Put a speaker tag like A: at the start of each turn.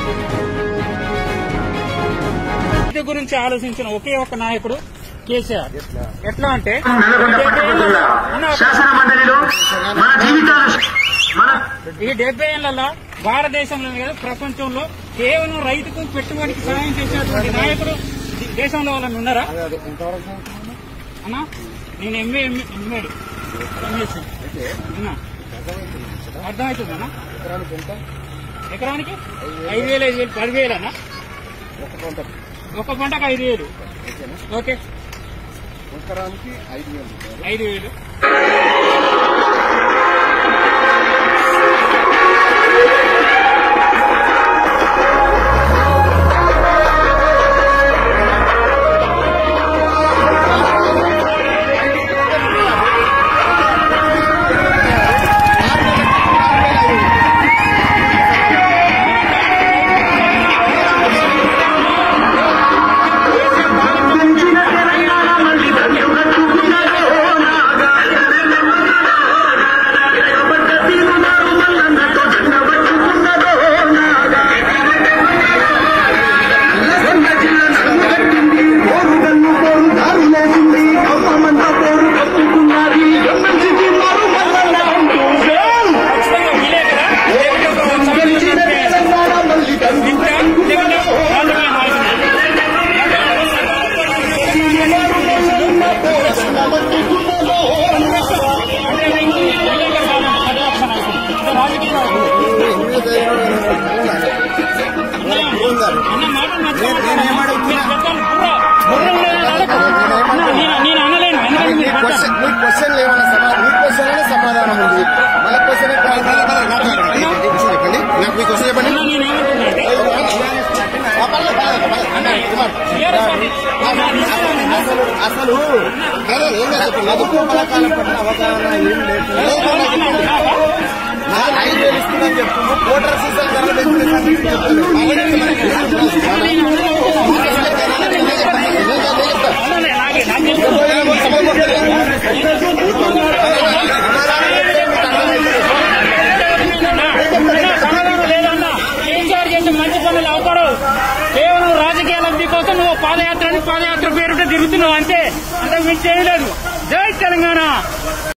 A: ఇది గురించి ఆలోచించిన ఒకే ఒక నాయకుడు కేసీఆర్ ఎట్లా అంటే
B: నల్గొండ పట్టభద్రుల శాసన మండలిలో మన జీవితాలు మన
A: ఈ డెబ్బై ఏళ్లలో భారతదేశంలో కాదు ప్రపంచంలో కేవలం రైతుకు పెట్టుబడికి సహాయం చేసినటువంటి నాయకుడు ది- దేశంలో వాళ్ళని ఉన్నారా అన్నా నేను ఎంఏ ఎంఏడి ఎంఎస్సీ ఉన్నా అర్థమవుతుందన్నా ఎకరానికి ఐదు వేలు ఐదు వేలు పదివేలు అన్నా ఒక పంటకు ఐదు వేలు ఓకే
C: ఎకరానికి ఐదు వేలు రూపాయలు
A: ఐదు వేలు
B: పెంచిన తెలంగాణ మళ్ళీ బ్రతుకుతున్నదో నాగా. ఎగబడ్డ తీరునారు మల్లన్నతో జెండ పట్టుకున్నదో నాగా. నల్గొండ జిల్లా నడుము కట్టింది, పోరుగల్లు పోరు దారులేసింది, ఖమ్మమంతా పోరు కట్టుకున్నది, ఎమ్మెల్సీ తీర్మారు మల్లన్న అంటూ జై!
A: ఖచ్చితంగా వీలే కదా లేకపోతే ఒక సంవత్సరం
B: గెలిచిన
A: ఉంటే
B: తెలంగాణ మళ్ళీ
A: ఇంత లేకపోతే రాజకీయ నాయకుడు. నేను అనలేను ఎందుకంటే
C: నీ
A: మీరు
C: క్వశ్చన్ నీ క్వశ్చన్ ఏమైనా సమాధానం నీ క్వశ్చన్ అనే సమాధానం ఉంది మళ్ళీ క్వశ్చన్ చెప్పండి నాకు మీ క్వశ్చన్ చెప్పండి
A: నేను ఏమంటున్నానంటే
C: ఆ, పర్లేదు, పర్లేదు, పర్లేదు. అన్న, కుమార్. అసలు అసలు అదే ఏం కాదు చెప్పండి ప్రభుత్వ పథకాల పట్ల అవగాహన ఏం లేదు నాకు ఐదు వేలు ఇస్తుందని చెప్తుంది ఓటర్ సీజన్ ధరలు పెంచుకునే సంగతి చెప్తుంది. అవన్నీ మనకి
A: సమాధానం లేదన్నా కేసీఆర్ చేసే మంచి పనులు అవుతాడు కేవలం రాజకీయ లబ్ధి కోసం నువ్వు పాదయాత్రని పాదయాత్ర పేరుతో తిరుగుతున్నావు అంతే అంతకు మించి చేయలేదు జై తెలంగాణ